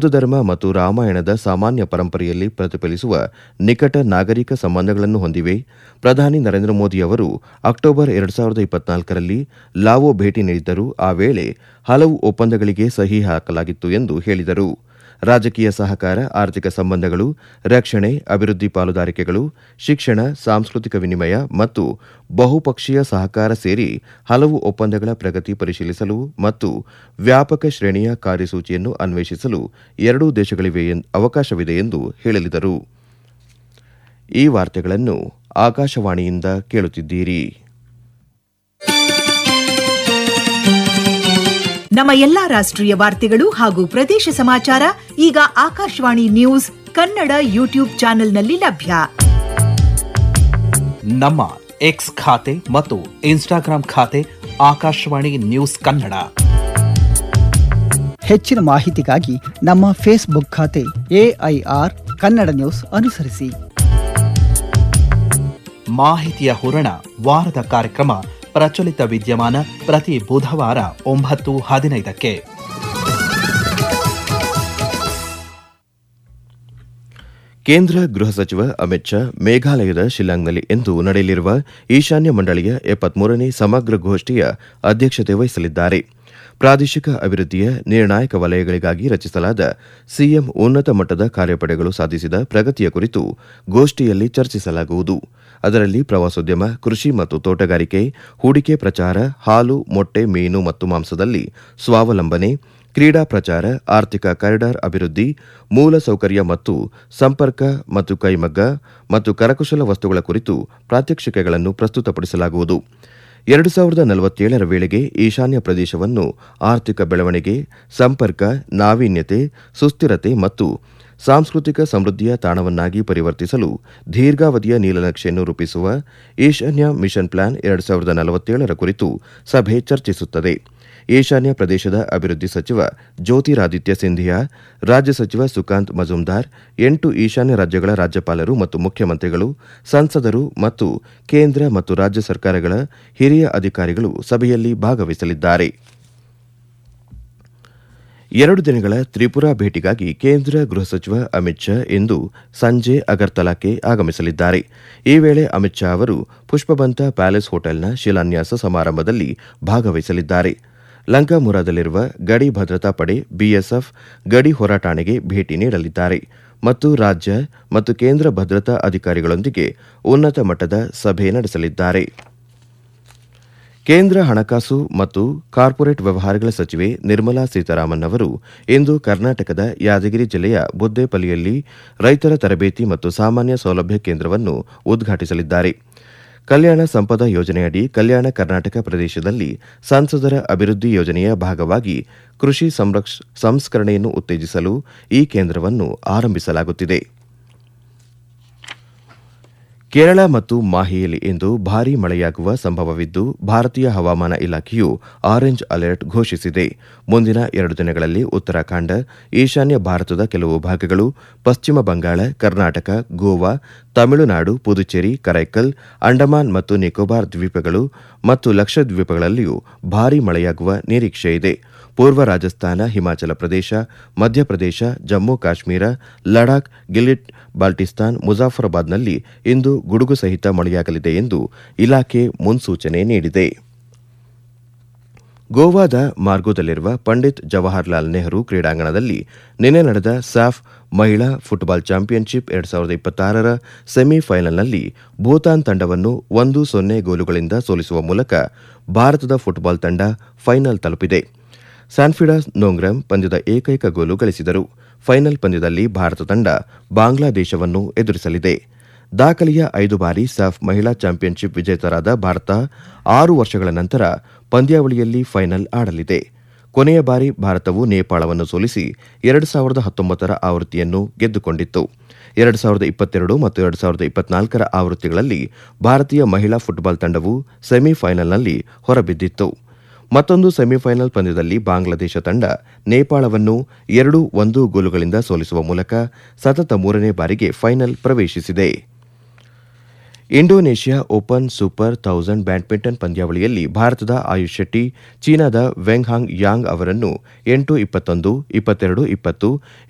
ಬೌದ್ಧ ಧರ್ಮ ಮತ್ತು ರಾಮಾಯಣದ ಸಾಮಾನ್ಯ ಪರಂಪರೆಯಲ್ಲಿ ಪ್ರತಿಫಲಿಸುವ ನಿಕಟ ನಾಗರಿಕ ಸಂಬಂಧಗಳನ್ನು ಹೊಂದಿವೆ ಪ್ರಧಾನಿ ನರೇಂದ್ರ ಮೋದಿ ಅವರು ಅಕ್ಟೋಬರ್ ಎರಡು ಸಾವಿರದ ಇಪ್ಪತ್ನಾಲ್ಕರಲ್ಲಿ ಲಾವೋ ಭೇಟಿ ನೀಡಿದ್ದರು ಆ ವೇಳೆ ಹಲವು ಒಪ್ಪಂದಗಳಿಗೆ ಸಹಿ ಹಾಕಲಾಗಿತ್ತು ಎಂದು ಹೇಳಿದರು ರಾಜಕೀಯ ಸಹಕಾರ ಆರ್ಥಿಕ ಸಂಬಂಧಗಳು ರಕ್ಷಣೆ ಅಭಿವೃದ್ಧಿ ಪಾಲುದಾರಿಕೆಗಳು ಶಿಕ್ಷಣ ಸಾಂಸ್ಕೃತಿಕ ವಿನಿಮಯ ಮತ್ತು ಬಹುಪಕ್ಷೀಯ ಸಹಕಾರ ಸೇರಿ ಹಲವು ಒಪ್ಪಂದಗಳ ಪ್ರಗತಿ ಪರಿಶೀಲಿಸಲು ಮತ್ತು ವ್ಯಾಪಕ ಶ್ರೇಣಿಯ ಕಾರ್ಯಸೂಚಿಯನ್ನು ಅನ್ವೇಷಿಸಲು ಎರಡೂ ದೇಶಗಳಿವೆ ಎನ್- ಅವಕಾಶವಿದೆ ಎಂದು ಹೇಳಿದರು ಈ ವಾರ್ತೆಗಳನ್ನು ಆಕಾಶವಾಣಿಯಿಂದ ಕೇಳುತ್ತಿದ್ದೀರಿ ನಮ್ಮ ಎಲ್ಲಾ ರಾಷ್ಟ್ರೀಯ ವಾರ್ತೆಗಳು ಹಾಗೂ ಪ್ರದೇಶ ಸಮಾಚಾರ ಈಗ ಆಕಾಶವಾಣಿ ನ್ಯೂಸ್ ಕನ್ನಡ ಯೂಟ್ಯೂಬ್ ಚಾನೆಲ್ನಲ್ಲಿ ಲಭ್ಯ ನಮ್ಮ ಎಕ್ಸ್ ಖಾತೆ ಮತ್ತು ಇನ್ಸ್ಟಾಗ್ರಾಂ ಖಾತೆ ಆಕಾಶವಾಣಿ ನ್ಯೂಸ್ ಕನ್ನಡ ಹೆಚ್ಚಿನ ಮಾಹಿತಿಗಾಗಿ ನಮ್ಮ ಫೇಸ್ಬುಕ್ ಖಾತೆ ಎಐಆರ್ ಕನ್ನಡ ನ್ಯೂಸ್ ಅನುಸರಿಸಿ ಮಾಹಿತಿಯ ಹೂರಣ ವಾರದ ಕಾರ್ಯಕ್ರಮ ಪ್ರಚಲಿತ ವಿದ್ಯಮಾನ ಪ್ರತಿ ಬುಧವಾರ ಒಂಬತ್ತು ಹದಿನೈದಕ್ಕೆ ಕೇಂದ್ರ ಗೃಹ ಸಚಿವ ಅಮಿತ್ ಶಾ ಮೇಘಾಲಯದ ಶಿಲ್ಲಾಂಗ್ನಲ್ಲಿ ಇಂದು ನಡೆಯಲಿರುವ ಈಶಾನ್ಯ ಮಂಡಳಿಯ ಎಪ್ಪತ್ಮೂರನೇ ಸಮಗ್ರ ಗೋಷ್ಠಿಯ ಅಧ್ಯಕ್ಷತೆ ವಹಿಸಲಿದ್ದಾರೆ ಪ್ರಾದೇಶಿಕ ಅಭಿವೃದ್ಧಿಯ ನಿರ್ಣಾಯಕ ವಲಯಗಳಿಗಾಗಿ ರಚಿಸಲಾದ ಸಿಎಂ ಉನ್ನತ ಮಟ್ಟದ ಕಾರ್ಯಪಡೆಗಳು ಸಾಧಿಸಿದ ಪ್ರಗತಿಯ ಕುರಿತು ಗೋಷ್ಠಿಯಲ್ಲಿ ಚರ್ಚಿಸಲಾಗುವುದು ಅದರಲ್ಲಿ ಪ್ರವಾಸೋದ್ಯಮ ಕೃಷಿ ಮತ್ತು ತೋಟಗಾರಿಕೆ ಹೂಡಿಕೆ ಪ್ರಚಾರ ಹಾಲು ಮೊಟ್ಟೆ ಮೀನು ಮತ್ತು ಮಾಂಸದಲ್ಲಿ ಸ್ವಾವಲಂಬನೆ ಕ್ರೀಡಾ ಪ್ರಚಾರ ಆರ್ಥಿಕ ಕಾರಿಡಾರ್ ಅಭಿವೃದ್ಧಿ ಮೂಲಸೌಕರ್ಯ ಮತ್ತು ಸಂಪರ್ಕ ಮತ್ತು ಕೈಮಗ್ಗ ಮತ್ತು ಕರಕುಶಲ ವಸ್ತುಗಳ ಕುರಿತು ಪ್ರಾತ್ಯಕ್ಷಿಕೆಗಳನ್ನು ಪ್ರಸ್ತುತಪಡಿಸಲಾಗುವುದು ಎರಡು ಸಾವಿರದ ನಲವತ್ತೇಳರ ವೇಳೆಗೆ ಈಶಾನ್ಯ ಪ್ರದೇಶವನ್ನು ಆರ್ಥಿಕ ಬೆಳವಣಿಗೆ ಸಂಪರ್ಕ ನಾವೀನ್ಯತೆ ಸುಸ್ಥಿರತೆ ಮತ್ತು ಸಾಂಸ್ಕೃತಿಕ ಸಮೃದ್ಧಿಯ ತಾಣವನ್ನಾಗಿ ಪರಿವರ್ತಿಸಲು ದೀರ್ಘಾವಧಿಯ ನೀಲನಕ್ಷೆಯನ್ನು ರೂಪಿಸುವ ಈಶಾನ್ಯ ಮಿಷನ್ ಪ್ಲಾನ್ ಎರಡು ಸಾವಿರದ ನಲವತ್ತೇಳರ ಕುರಿತು ಸಭೆ ಚರ್ಚಿಸುತ್ತದೆ ಈಶಾನ್ಯ ಪ್ರದೇಶದ ಅಭಿವೃದ್ಧಿ ಸಚಿವ ಜ್ಯೋತಿರಾದಿತ್ಯ ಸಿಂಧಿಯಾ ರಾಜ್ಯ ಸಚಿವ ಸುಕಾಂತ್ ಮಜುಮ್ದಾರ್ ಎಂಟು ಈಶಾನ್ಯ ರಾಜ್ಯಗಳ ರಾಜ್ಯಪಾಲರು ಮತ್ತು ಮುಖ್ಯಮಂತ್ರಿಗಳು ಸಂಸದರು ಮತ್ತು ಕೇಂದ್ರ ಮತ್ತು ರಾಜ್ಯ ಸರ್ಕಾರಗಳ ಹಿರಿಯ ಅಧಿಕಾರಿಗಳು ಸಭೆಯಲ್ಲಿ ಭಾಗವಹಿಸಲಿದ್ದಾರೆ ಎರಡು ದಿನಗಳ ತ್ರಿಪುರಾ ಭೇಟಿಗಾಗಿ ಕೇಂದ್ರ ಗೃಹ ಸಚಿವ ಅಮಿತ್ ಶಾ ಇಂದು ಸಂಜೆ ಅಗರ್ತಲಾಕ್ಕೆ ಆಗಮಿಸಲಿದ್ದಾರೆ ಈ ವೇಳೆ ಅಮಿತ್ ಶಾ ಅವರು ಪುಷ್ಪಬಂತ ಪ್ಯಾಲೇಸ್ ಹೋಟೆಲ್ನ ಶಿಲಾನ್ಯಾಸ ಸಮಾರಂಭದಲ್ಲಿ ಭಾಗವಹಿಸಲಿದ್ದಾರೆ ಲಂಕಾಮುರಾದಲ್ಲಿರುವ ಗಡಿ ಭದ್ರತಾ ಪಡೆ ಬಿಎಸ್ಎಫ್ ಗಡಿ ಹೋರಾಟಾಣೆಗೆ ಭೇಟಿ ನೀಡಲಿದ್ದಾರೆ ಮತ್ತು ರಾಜ್ಯ ಮತ್ತು ಕೇಂದ್ರ ಭದ್ರತಾ ಅಧಿಕಾರಿಗಳೊಂದಿಗೆ ಉನ್ನತ ಮಟ್ಟದ ಸಭೆ ನಡೆಸಲಿದ್ದಾರೆ ಕೇಂದ್ರ ಹಣಕಾಸು ಮತ್ತು ಕಾರ್ಪೊರೇಟ್ ವ್ಯವಹಾರಗಳ ಸಚಿವೆ ನಿರ್ಮಲಾ ಸೀತಾರಾಮನ್ ಅವರು ಇಂದು ಕರ್ನಾಟಕದ ಯಾದಗಿರಿ ಜಿಲ್ಲೆಯ ಬುದ್ದೇಪಲ್ಲಿಯಲ್ಲಿ ರೈತರ ತರಬೇತಿ ಮತ್ತು ಸಾಮಾನ್ಯ ಸೌಲಭ್ಯ ಕೇಂದ್ರವನ್ನು ಉದ್ಘಾಟಿಸಲಿದ್ದಾರೆ ಕಲ್ಯಾಣ ಸಂಪದ ಯೋಜನೆಯಡಿ ಕಲ್ಯಾಣ ಕರ್ನಾಟಕ ಪ್ರದೇಶದಲ್ಲಿ ಸಂಸದರ ಅಭಿವೃದ್ಧಿ ಯೋಜನೆಯ ಭಾಗವಾಗಿ ಕೃಷಿ ಸಂರಕ್ಷ ಸಂಸ್ಕರಣೆಯನ್ನು ಉತ್ತೇಜಿಸಲು ಈ ಕೇಂದ್ರವನ್ನು ಆರಂಭಿಸಲಾಗುತ್ತಿದೆ ಕೇರಳ ಮತ್ತು ಮಾಹಿಯಲ್ಲಿ ಇಂದು ಭಾರೀ ಮಳೆಯಾಗುವ ಸಂಭವವಿದ್ದು ಭಾರತೀಯ ಹವಾಮಾನ ಇಲಾಖೆಯು ಆರೆಂಜ್ ಅಲರ್ಟ್ ಘೋಷಿಸಿದೆ ಮುಂದಿನ ಎರಡು ದಿನಗಳಲ್ಲಿ ಉತ್ತರಾಖಂಡ ಈಶಾನ್ಯ ಭಾರತದ ಕೆಲವು ಭಾಗಗಳು ಪಶ್ಚಿಮ ಬಂಗಾಳ ಕರ್ನಾಟಕ ಗೋವಾ ತಮಿಳುನಾಡು ಪುದುಚೇರಿ ಕರೈಕಲ್ ಅಂಡಮಾನ್ ಮತ್ತು ನಿಕೋಬಾರ್ ದ್ವೀಪಗಳು ಮತ್ತು ಲಕ್ಷದ್ವೀಪಗಳಲ್ಲಿಯೂ ಭಾರೀ ಮಳೆಯಾಗುವ ನಿರೀಕ್ಷೆಯಿದೆ ಪೂರ್ವ ರಾಜಸ್ಥಾನ ಹಿಮಾಚಲ ಪ್ರದೇಶ ಮಧ್ಯಪ್ರದೇಶ ಜಮ್ಮು ಕಾಶ್ಮೀರ ಲಡಾಖ್ ಗಿಲಿಟ್ ಬಾಲ್ಟಿಸ್ತಾನ್ ಮುಜಾಫರಾಬಾದ್ನಲ್ಲಿ ಇಂದು ಗುಡುಗು ಸಹಿತ ಮಳೆಯಾಗಲಿದೆ ಎಂದು ಇಲಾಖೆ ಮುನ್ಸೂಚನೆ ನೀಡಿದೆ ಗೋವಾದ ಮಾರ್ಗೋದಲ್ಲಿರುವ ಪಂಡಿತ್ ಜವಾಹರ್ಲಾಲ್ ನೆಹರು ಕ್ರೀಡಾಂಗಣದಲ್ಲಿ ನಿನ್ನೆ ನಡೆದ ಸ್ಯಾಫ್ ಮಹಿಳಾ ಫುಟ್ಬಾಲ್ ಚಾಂಪಿಯನ್ಶಿಪ್ ಎರಡ್ ಸಾವಿರದ ಇಪ್ಪತ್ತಾರರ ಸೆಮಿಫೈನಲ್ನಲ್ಲಿ ಭೂತಾನ್ ತಂಡವನ್ನು ಒಂದು ಸೊನ್ನೆ ಗೋಲುಗಳಿಂದ ಸೋಲಿಸುವ ಮೂಲಕ ಭಾರತದ ಫುಟ್ಬಾಲ್ ತಂಡ ಫೈನಲ್ ತಲುಪಿದೆ ಸ್ಯಾನ್ಫಿಡಾಸ್ ನೋಂಗ್ರಮ್ ಪಂದ್ಯದ ಏಕೈಕ ಗೋಲು ಗಳಿಸಿದರು ಫೈನಲ್ ಪಂದ್ಯದಲ್ಲಿ ಭಾರತ ತಂಡ ಬಾಂಗ್ಲಾದೇಶವನ್ನು ಎದುರಿಸಲಿದೆ ದಾಖಲೆಯ ಐದು ಬಾರಿ ಸಾಫ್ ಮಹಿಳಾ ಚಾಂಪಿಯನ್ಶಿಪ್ ವಿಜೇತರಾದ ಭಾರತ ಆರು ವರ್ಷಗಳ ನಂತರ ಪಂದ್ಯಾವಳಿಯಲ್ಲಿ ಫೈನಲ್ ಆಡಲಿದೆ ಕೊನೆಯ ಬಾರಿ ಭಾರತವು ನೇಪಾಳವನ್ನು ಸೋಲಿಸಿ ಎರಡು ಸಾವಿರದ ಹತ್ತೊಂಬತ್ತರ ಆವೃತ್ತಿಯನ್ನು ಗೆದ್ದುಕೊಂಡಿತ್ತು ಎರಡು ಸಾವಿರದ ಇಪ್ಪತ್ತೆರಡು ಮತ್ತು ಎರಡು ಸಾವಿರದ ಇಪ್ಪತ್ನಾಲ್ಕರ ಆವೃತ್ತಿಗಳಲ್ಲಿ ಭಾರತೀಯ ಮಹಿಳಾ ಫುಟ್ಬಾಲ್ ತಂಡವು ಸೆಮಿಫೈನಲ್ನಲ್ಲಿ ಹೊರಬಿದ್ದಿತ್ತು ಮತ್ತೊಂದು ಸೆಮಿಫೈನಲ್ ಪಂದ್ಯದಲ್ಲಿ ಬಾಂಗ್ಲಾದೇಶ ತಂಡ ನೇಪಾಳವನ್ನು ಎರಡು ಒಂದು ಗೋಲುಗಳಿಂದ ಸೋಲಿಸುವ ಮೂಲಕ ಸತತ ಮೂರನೇ ಬಾರಿಗೆ ಫೈನಲ್ ಪ್ರವೇಶಿಸಿದೆ Indonesia open super thousand badminton ಪಂದ್ಯಾವಳಿಯಲ್ಲಿ ಭಾರತದ ಆಯುಷ್ ಶೆಟ್ಟಿ ಚೀನಾದ ವೆಂಗ್ ಹಾಂಗ್ ಯಾಂಗ್ ಅವರನ್ನು ಎಂಟು ಇಪ್ಪತ್ತೊಂದು ಇಪ್ಪತ್ತೆರಡು ಇಪ್ಪತ್ತು